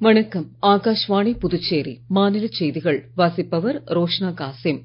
வணக்கம் ஆகாஷ்வாணி புதுச்சேரி மாநில செய்திகள் வாசிப்பவர் ரோஷ்னா காசிம்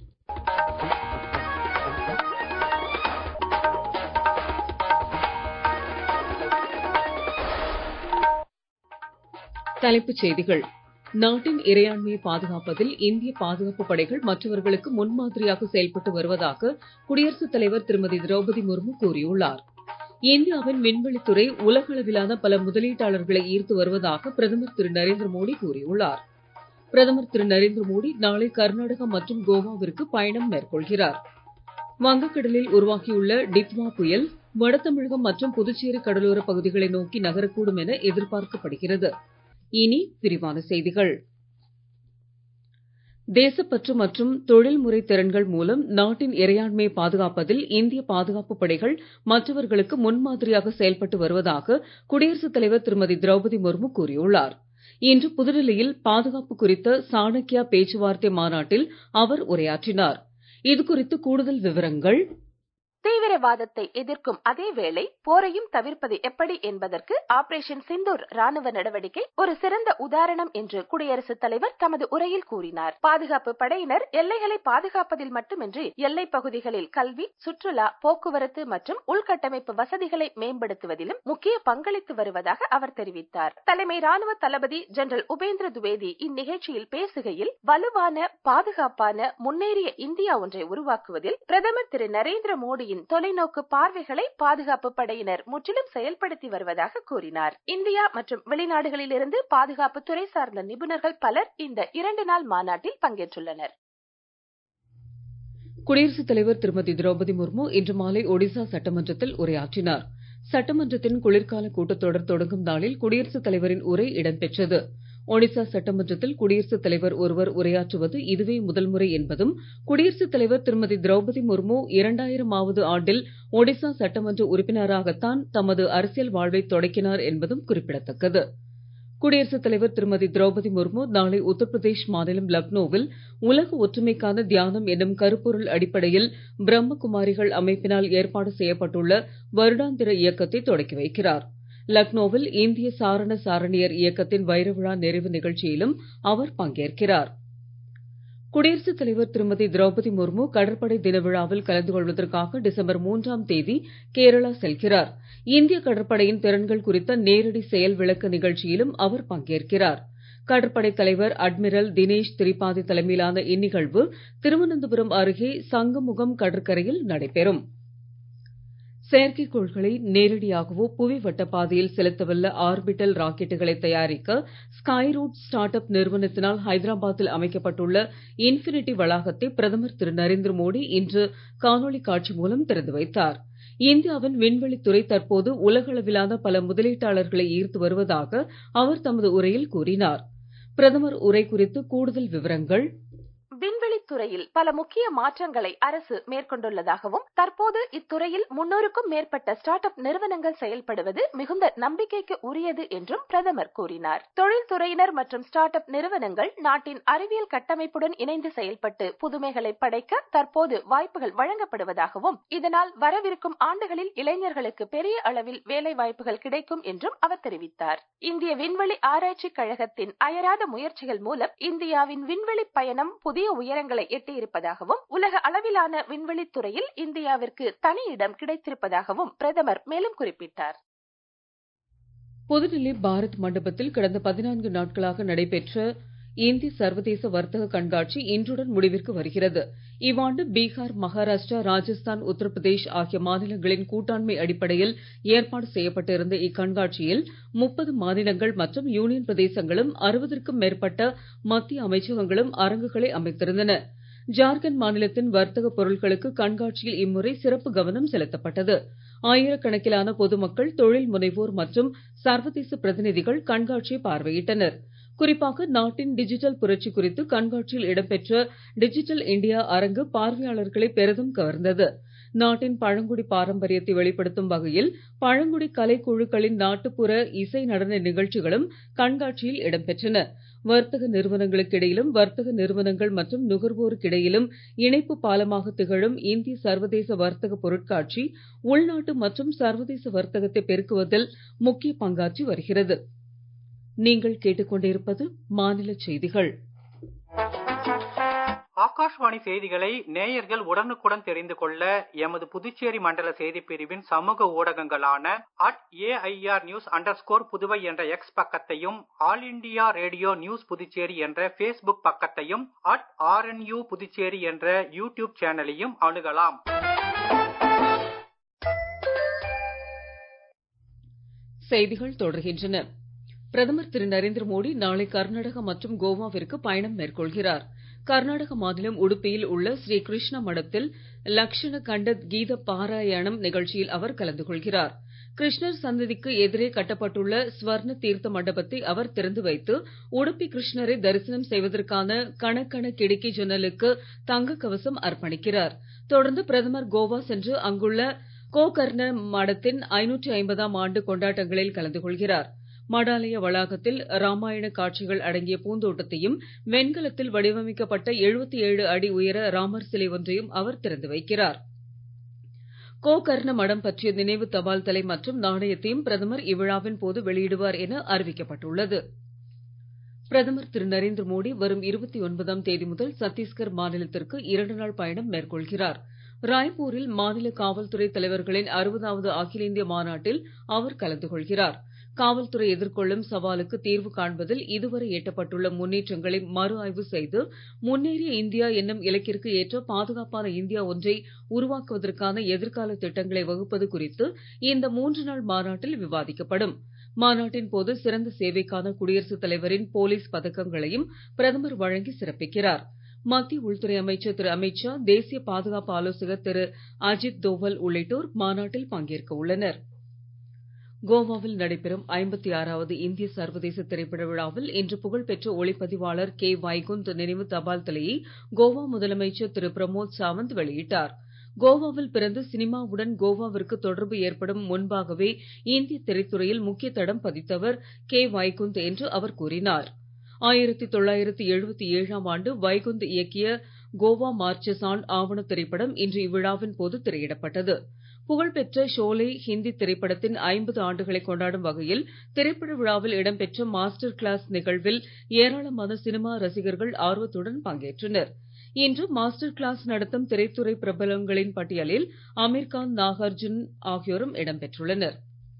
தலைப்புச் செய்திகள் நாட்டின் இறையாண்மையை பாதுகாப்பதில் இந்திய பாதுகாப்பு படைகள் மற்றவர்களுக்கு முன்மாதிரியாக செயல்பட்டு வருவதாக குடியரசுத் தலைவர் திருமதி திரௌபதி முர்மு கூறியுள்ளார் இந்தியாவின் விண்வெளித்துறை உலக அளவிலான பல முதலீட்டாளர்களை ஈர்த்து வருவதாக பிரதமர் திரு நரேந்திர மோடி கூறியுள்ளார் பிரதமர் திரு நரேந்திர மோடி நாளை கர்நாடகா மற்றும் கோவாவிற்கு பயணம் மேற்கொள்கிறார் வங்கக்கடலில் உருவாகியுள்ள டித்வா புயல் வடதமிழகம் மற்றும் புதுச்சேரி கடலோர பகுதிகளை நோக்கி நகரக்கூடும் என எதிர்பார்க்கப்படுகிறது இனி விரிவான செய்திகள் தேசப்பற்று மற்றும் தொழில்முறை திறன்கள் மூலம் நாட்டின் இறையாண்மையை பாதுகாப்பதில் இந்திய பாதுகாப்பு படைகள் மற்றவர்களுக்கு முன்மாதிரியாக செயல்பட்டு வருவதாக குடியரசுத் தலைவர் திருமதி திரௌபதி முர்மு கூறியுள்ளார் இன்று புதுடெல்லியில் பாதுகாப்பு குறித்த சாணக்யா பேச்சுவார்த்தை மாநாட்டில் அவர் உரையாற்றினார் இது குறித்து கூடுதல் விவரங்கள் தீவிரவாதத்தை எதிர்க்கும் அதே வேளை போரையும் தவிர்ப்பது எப்படி என்பதற்கு ஆபரேஷன் சிந்தூர் ராணுவ நடவடிக்கை ஒரு சிறந்த உதாரணம் என்று குடியரசுத் தலைவர் தமது உரையில் கூறினார் பாதுகாப்பு படையினர் எல்லைகளை பாதுகாப்பதில் மட்டுமின்றி எல்லை பகுதிகளில் கல்வி சுற்றுலா போக்குவரத்து மற்றும் உள்கட்டமைப்பு வசதிகளை மேம்படுத்துவதிலும் முக்கிய பங்களித்து வருவதாக அவர் தெரிவித்தார் தலைமை ராணுவ தளபதி ஜெனரல் உபேந்திர துவேதி இந்நிகழ்ச்சியில் பேசுகையில் வலுவான பாதுகாப்பான முன்னேறிய இந்தியா ஒன்றை உருவாக்குவதில் பிரதமர் திரு நரேந்திர மோடியின் மோடியின் தொலைநோக்கு பார்வைகளை பாதுகாப்பு படையினர் முற்றிலும் செயல்படுத்தி வருவதாக கூறினார் இந்தியா மற்றும் வெளிநாடுகளில் இருந்து பாதுகாப்பு துறை சார்ந்த நிபுணர்கள் பலர் இந்த இரண்டு நாள் மாநாட்டில் பங்கேற்றுள்ளனர் குடியரசுத் தலைவர் திருமதி திரௌபதி முர்மு இன்று மாலை ஒடிசா சட்டமன்றத்தில் உரையாற்றினார் சட்டமன்றத்தின் குளிர்கால கூட்டத்தொடர் தொடங்கும் நாளில் குடியரசுத் தலைவரின் உரை இடம்பெற்றது ஒடிசா சட்டமன்றத்தில் குடியரசுத் தலைவர் ஒருவர் உரையாற்றுவது இதுவே முதல் முறை என்பதும் குடியரசுத் தலைவர் திருமதி திரௌபதி முர்மு இரண்டாயிரமாவது ஆண்டில் ஒடிசா சட்டமன்ற உறுப்பினராகத்தான் தமது அரசியல் வாழ்வை தொடக்கினார் என்பதும் குறிப்பிடத்தக்கது குடியரசுத் தலைவர் திருமதி திரௌபதி முர்மு நாளை உத்தரப்பிரதேஷ் மாநிலம் லக்னோவில் உலக ஒற்றுமைக்கான தியானம் என்னும் கருப்பொருள் அடிப்படையில் பிரம்மகுமாரிகள் அமைப்பினால் ஏற்பாடு செய்யப்பட்டுள்ள வருடாந்திர இயக்கத்தை தொடக்கி வைக்கிறார் லக்னோவில் இந்திய சாரண சாரணியர் இயக்கத்தின் வைர விழா நிறைவு நிகழ்ச்சியிலும் அவர் பங்கேற்கிறார் குடியரசுத் தலைவர் திருமதி திரௌபதி முர்மு கடற்படை தின விழாவில் கலந்து கொள்வதற்காக டிசம்பர் மூன்றாம் தேதி கேரளா செல்கிறார் இந்திய கடற்படையின் திறன்கள் குறித்த நேரடி செயல் விளக்க நிகழ்ச்சியிலும் அவர் பங்கேற்கிறார் கடற்படை தலைவர் அட்மிரல் தினேஷ் திரிபாதி தலைமையிலான இந்நிகழ்வு திருவனந்தபுரம் அருகே சங்கமுகம் கடற்கரையில் நடைபெறும் செயற்கைக்கோள்களை நேரடியாகவோ புவி வட்டப்பாதையில் செலுத்தவல்ல ஆர்பிட்டல் ராக்கெட்டுகளை தயாரிக்க ஸ்கைரூட் ஸ்டார்ட் அப் நிறுவனத்தினால் ஹைதராபாத்தில் அமைக்கப்பட்டுள்ள இன்ஃபினிட்டி வளாகத்தை பிரதமர் திரு நரேந்திர மோடி இன்று காணொளி காட்சி மூலம் திறந்து வைத்தார் இந்தியாவின் விண்வெளித்துறை தற்போது உலகளவிலான பல முதலீட்டாளர்களை ஈர்த்து வருவதாக அவர் தமது உரையில் கூறினார் பிரதமர் உரை குறித்து கூடுதல் விவரங்கள் விண்வெளித்துறையில் பல முக்கிய மாற்றங்களை அரசு மேற்கொண்டுள்ளதாகவும் தற்போது இத்துறையில் முன்னூறுக்கும் மேற்பட்ட ஸ்டார்ட் அப் நிறுவனங்கள் செயல்படுவது மிகுந்த நம்பிக்கைக்கு உரியது என்றும் பிரதமர் கூறினார் தொழில்துறையினர் மற்றும் ஸ்டார்ட் அப் நிறுவனங்கள் நாட்டின் அறிவியல் கட்டமைப்புடன் இணைந்து செயல்பட்டு புதுமைகளை படைக்க தற்போது வாய்ப்புகள் வழங்கப்படுவதாகவும் இதனால் வரவிருக்கும் ஆண்டுகளில் இளைஞர்களுக்கு பெரிய அளவில் வேலை வாய்ப்புகள் கிடைக்கும் என்றும் அவர் தெரிவித்தார் இந்திய விண்வெளி ஆராய்ச்சி கழகத்தின் அயராத முயற்சிகள் மூலம் இந்தியாவின் விண்வெளி பயணம் புதிய உயரங்களை எட்டியிருப்பதாகவும் உலக அளவிலான விண்வெளித் துறையில் இந்தியாவிற்கு தனி இடம் கிடைத்திருப்பதாகவும் பிரதமர் மேலும் குறிப்பிட்டார் புதுடில்லி பாரத் மண்டபத்தில் கடந்த பதினான்கு நாட்களாக நடைபெற்ற இந்திய சர்வதேச வர்த்தக கண்காட்சி இன்றுடன் முடிவிற்கு வருகிறது இவ்வாண்டு பீகார் மகாராஷ்டிரா ராஜஸ்தான் உத்தரப்பிரதேஷ் ஆகிய மாநிலங்களின் கூட்டாண்மை அடிப்படையில் ஏற்பாடு செய்யப்பட்டிருந்த இக்கண்காட்சியில் முப்பது மாநிலங்கள் மற்றும் யூனியன் பிரதேசங்களும் அறுபதற்கும் மேற்பட்ட மத்திய அமைச்சகங்களும் அரங்குகளை அமைத்திருந்தன ஜார்க்கண்ட் மாநிலத்தின் வர்த்தக பொருட்களுக்கு கண்காட்சியில் இம்முறை சிறப்பு கவனம் செலுத்தப்பட்டது ஆயிரக்கணக்கிலான பொதுமக்கள் தொழில் முனைவோர் மற்றும் சர்வதேச பிரதிநிதிகள் கண்காட்சியை பார்வையிட்டனர் குறிப்பாக நாட்டின் டிஜிட்டல் புரட்சி குறித்து கண்காட்சியில் இடம்பெற்ற டிஜிட்டல் இந்தியா அரங்கு பார்வையாளர்களை பெரிதும் கவர்ந்தது நாட்டின் பழங்குடி பாரம்பரியத்தை வெளிப்படுத்தும் வகையில் பழங்குடி கலைக்குழுக்களின் நாட்டுப்புற இசை நடன நிகழ்ச்சிகளும் கண்காட்சியில் இடம்பெற்றன வர்த்தக நிறுவனங்களுக்கு இடையிலும் வர்த்தக நிறுவனங்கள் மற்றும் நுகர்வோருக்கு இடையிலும் இணைப்பு பாலமாக திகழும் இந்திய சர்வதேச வர்த்தக பொருட்காட்சி உள்நாட்டு மற்றும் சர்வதேச வர்த்தகத்தை பெருக்குவதில் முக்கிய பங்காற்றி வருகிறது நீங்கள் கேட்டுக்கொண்டிருப்பது மாநில செய்திகள் ஆகாஷ்வாணி செய்திகளை நேயர்கள் உடனுக்குடன் தெரிந்து கொள்ள எமது புதுச்சேரி மண்டல செய்திப் பிரிவின் சமூக ஊடகங்களான at AIR news under Puduvai என்ற எக்ஸ் பக்கத்தையும் all India radio news Puducherry என்ற பேஸ்புக் பக்கத்தையும் அட் ஆர்என்யூ புதுச்சேரி என்ற யூடியூப் சேனலையும் அணுகலாம் செய்திகள் தொடர்கின்றன பிரதமர் திரு நரேந்திர மோடி நாளை கர்நாடகா மற்றும் கோவாவிற்கு பயணம் மேற்கொள்கிறார் கர்நாடக மாநிலம் உடுப்பியில் உள்ள ஸ்ரீ கிருஷ்ண மடத்தில் லக்ஷண கண்ட கீத பாராயணம் நிகழ்ச்சியில் அவர் கலந்து கொள்கிறார் கிருஷ்ணர் சன்னதிக்கு எதிரே கட்டப்பட்டுள்ள ஸ்வர்ண தீர்த்த மண்டபத்தை அவர் திறந்து வைத்து உடுப்பி கிருஷ்ணரை தரிசனம் செய்வதற்கான கணக்கண கிடுக்கி ஜன்னலுக்கு தங்க கவசம் அர்ப்பணிக்கிறார் தொடர்ந்து பிரதமர் கோவா சென்று அங்குள்ள கோகர்ண மடத்தின் ஐநூற்றி ஐம்பதாம் ஆண்டு கொண்டாட்டங்களில் கலந்து கொள்கிறார் மடாலய வளாகத்தில் ராமாயண காட்சிகள் அடங்கிய பூந்தோட்டத்தையும் வெண்கலத்தில் வடிவமைக்கப்பட்ட எழுபத்தி ஏழு அடி உயர ராமர் சிலை ஒன்றையும் அவர் திறந்து வைக்கிறார் கோகர்ண மடம் பற்றிய நினைவு தபால் தலை மற்றும் நாணயத்தையும் பிரதமர் இவ்விழாவின் போது வெளியிடுவார் என அறிவிக்கப்பட்டுள்ளது பிரதமர் திரு நரேந்திர மோடி வரும் இருபத்தி ஒன்பதாம் தேதி முதல் சத்தீஸ்கர் மாநிலத்திற்கு இரண்டு நாள் பயணம் மேற்கொள்கிறார் ராய்ப்பூரில் மாநில காவல்துறை தலைவர்களின் அறுபதாவது அகில இந்திய மாநாட்டில் அவர் கலந்து கொள்கிறார் காவல்துறை எதிர்கொள்ளும் சவாலுக்கு தீர்வு காண்பதில் இதுவரை எட்டப்பட்டுள்ள முன்னேற்றங்களை மறு ஆய்வு செய்து முன்னேறிய இந்தியா என்னும் இலக்கிற்கு ஏற்ற பாதுகாப்பான இந்தியா ஒன்றை உருவாக்குவதற்கான எதிர்கால திட்டங்களை வகுப்பது குறித்து இந்த மூன்று நாள் மாநாட்டில் விவாதிக்கப்படும் மாநாட்டின் போது சிறந்த சேவைக்கான குடியரசுத் தலைவரின் போலீஸ் பதக்கங்களையும் பிரதமர் வழங்கி சிறப்பிக்கிறார் மத்திய உள்துறை அமைச்சர் திரு அமித் ஷா தேசிய பாதுகாப்பு ஆலோசகர் திரு அஜித் தோவல் உள்ளிட்டோர் மாநாட்டில் பங்கேற்க உள்ளனர் கோவாவில் நடைபெறும் ஐம்பத்தி ஆறாவது இந்திய சர்வதேச திரைப்பட விழாவில் இன்று புகழ்பெற்ற ஒளிப்பதிவாளர் கே வைகுந்த் நினைவு தபால் தலையை கோவா முதலமைச்சர் திரு பிரமோத் சாவந்த் வெளியிட்டார் கோவாவில் பிறந்து சினிமாவுடன் கோவாவிற்கு தொடர்பு ஏற்படும் முன்பாகவே இந்திய திரைத்துறையில் முக்கிய தடம் பதித்தவர் கே வைகுந்த் என்று அவர் கூறினார் ஆயிரத்தி தொள்ளாயிரத்தி எழுபத்தி ஏழாம் ஆண்டு வைகுந்த் இயக்கிய கோவா மார்ச்சஸ் ஆன் ஆவண திரைப்படம் இன்று இவ்விழாவின் போது திரையிடப்பட்டது புகழ்பெற்ற ஷோலே ஹிந்தி திரைப்படத்தின் ஐம்பது ஆண்டுகளை கொண்டாடும் வகையில் திரைப்பட விழாவில் இடம்பெற்ற மாஸ்டர் கிளாஸ் நிகழ்வில் ஏராளமான சினிமா ரசிகர்கள் ஆர்வத்துடன் பங்கேற்றனர் இன்று மாஸ்டர் கிளாஸ் நடத்தும் திரைத்துறை பிரபலங்களின் பட்டியலில் அமீர்கான் நாகார்ஜுன் ஆகியோரும் இடம்பெற்றுள்ளனர்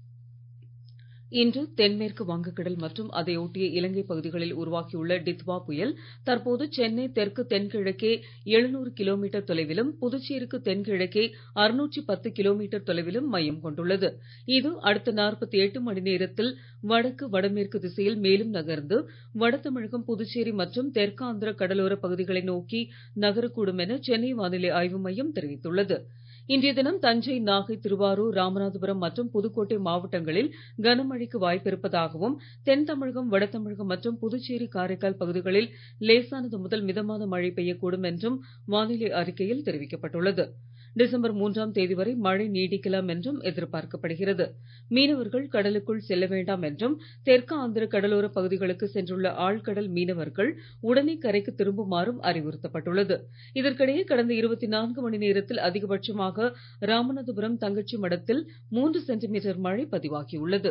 இன்று தென்மேற்கு வங்கக்கடல் மற்றும் அதையொட்டிய இலங்கை பகுதிகளில் உருவாகியுள்ள டித்வா புயல் தற்போது சென்னை தெற்கு தென்கிழக்கே எழுநூறு கிலோமீட்டர் தொலைவிலும் புதுச்சேரிக்கு தென்கிழக்கே அறுநூற்றி பத்து கிலோமீட்டர் தொலைவிலும் மையம் கொண்டுள்ளது இது அடுத்த நாற்பத்தி எட்டு மணி நேரத்தில் வடக்கு வடமேற்கு திசையில் மேலும் நகர்ந்து வட தமிழகம் புதுச்சேரி மற்றும் தெற்காந்திர கடலோர பகுதிகளை நோக்கி நகரக்கூடும் என சென்னை வானிலை ஆய்வு மையம் தெரிவித்துள்ளது இன்றைய தினம் தஞ்சை நாகை திருவாரூர் ராமநாதபுரம் மற்றும் புதுக்கோட்டை மாவட்டங்களில் கனமழைக்கு வாய்ப்பிருப்பதாகவும் தென் தமிழகம் வட தமிழகம் மற்றும் புதுச்சேரி காரைக்கால் பகுதிகளில் லேசானது முதல் மிதமான மழை பெய்யக்கூடும் என்றும் வானிலை அறிக்கையில் தெரிவிக்கப்பட்டுள்ளது டிசம்பர் மூன்றாம் தேதி வரை மழை நீடிக்கலாம் என்றும் எதிர்பார்க்கப்படுகிறது மீனவர்கள் கடலுக்குள் செல்ல வேண்டாம் என்றும் தெற்கு ஆந்திர கடலோர பகுதிகளுக்கு சென்றுள்ள ஆழ்கடல் மீனவர்கள் உடனே கரைக்கு திரும்புமாறும் அறிவுறுத்தப்பட்டுள்ளது இதற்கிடையே கடந்த இருபத்தி நான்கு மணி நேரத்தில் அதிகபட்சமாக ராமநாதபுரம் தங்கச்சி மடத்தில் மூன்று சென்டிமீட்டர் மழை பதிவாகியுள்ளது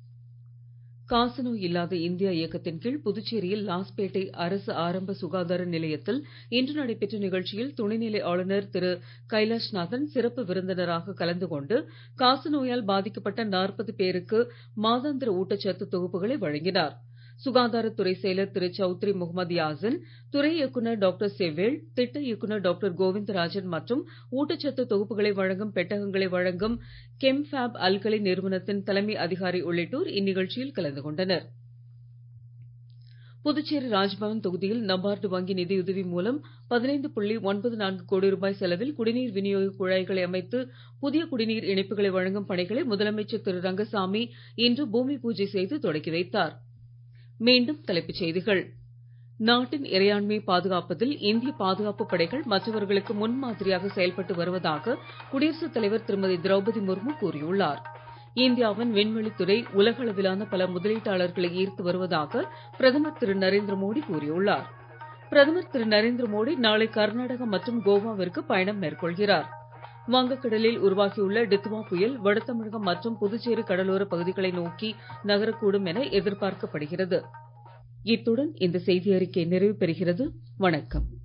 காசநோய் இல்லாத இந்தியா இயக்கத்தின் கீழ் புதுச்சேரியில் லாஸ்பேட்டை அரசு ஆரம்ப சுகாதார நிலையத்தில் இன்று நடைபெற்ற நிகழ்ச்சியில் துணைநிலை ஆளுநர் திரு கைலாஷ்நாதன் சிறப்பு விருந்தினராக கலந்து கொண்டு காசநோயால் பாதிக்கப்பட்ட நாற்பது பேருக்கு மாதாந்திர ஊட்டச்சத்து தொகுப்புகளை வழங்கினார் சுகாதாரத்துறை செயலர் திரு சௌத்ரி முகமது யாசின் துறை இயக்குனர் டாக்டர் செவ்வேள் திட்ட இயக்குனர் டாக்டர் கோவிந்தராஜன் மற்றும் ஊட்டச்சத்து தொகுப்புகளை வழங்கும் பெட்டகங்களை வழங்கும் கெம்ஃபேப் அல்கலை நிறுவனத்தின் தலைமை அதிகாரி உள்ளிட்டோர் இந்நிகழ்ச்சியில் கலந்து கொண்டனர் புதுச்சேரி ராஜ்பவன் தொகுதியில் நபார்டு வங்கி நிதியுதவி மூலம் பதினைந்து புள்ளி ஒன்பது நான்கு கோடி ரூபாய் செலவில் குடிநீர் விநியோக குழாய்களை அமைத்து புதிய குடிநீர் இணைப்புகளை வழங்கும் பணிகளை முதலமைச்சர் திரு ரங்கசாமி இன்று பூமி பூஜை செய்து தொடக்கி வைத்தார் மீண்டும் தலைப்புச் செய்திகள் நாட்டின் இறையாண்மையை பாதுகாப்பதில் இந்திய பாதுகாப்பு படைகள் மற்றவர்களுக்கு முன்மாதிரியாக செயல்பட்டு வருவதாக குடியரசுத் தலைவர் திருமதி திரௌபதி முர்மு கூறியுள்ளார் இந்தியாவின் விண்வெளித்துறை உலக அளவிலான பல முதலீட்டாளர்களை ஈர்த்து வருவதாக பிரதமர் திரு நரேந்திர மோடி கூறியுள்ளார் பிரதமர் திரு நரேந்திர மோடி நாளை கர்நாடகா மற்றும் கோவாவிற்கு பயணம் மேற்கொள்கிறார் வங்கக்கடலில் உருவாகியுள்ள டித்வா புயல் வடதமிழகம் மற்றும் புதுச்சேரி கடலோர பகுதிகளை நோக்கி நகரக்கூடும் என எதிர்பார்க்கப்படுகிறது இத்துடன் இந்த செய்தி அறிக்கை நிறைவு பெறுகிறது வணக்கம்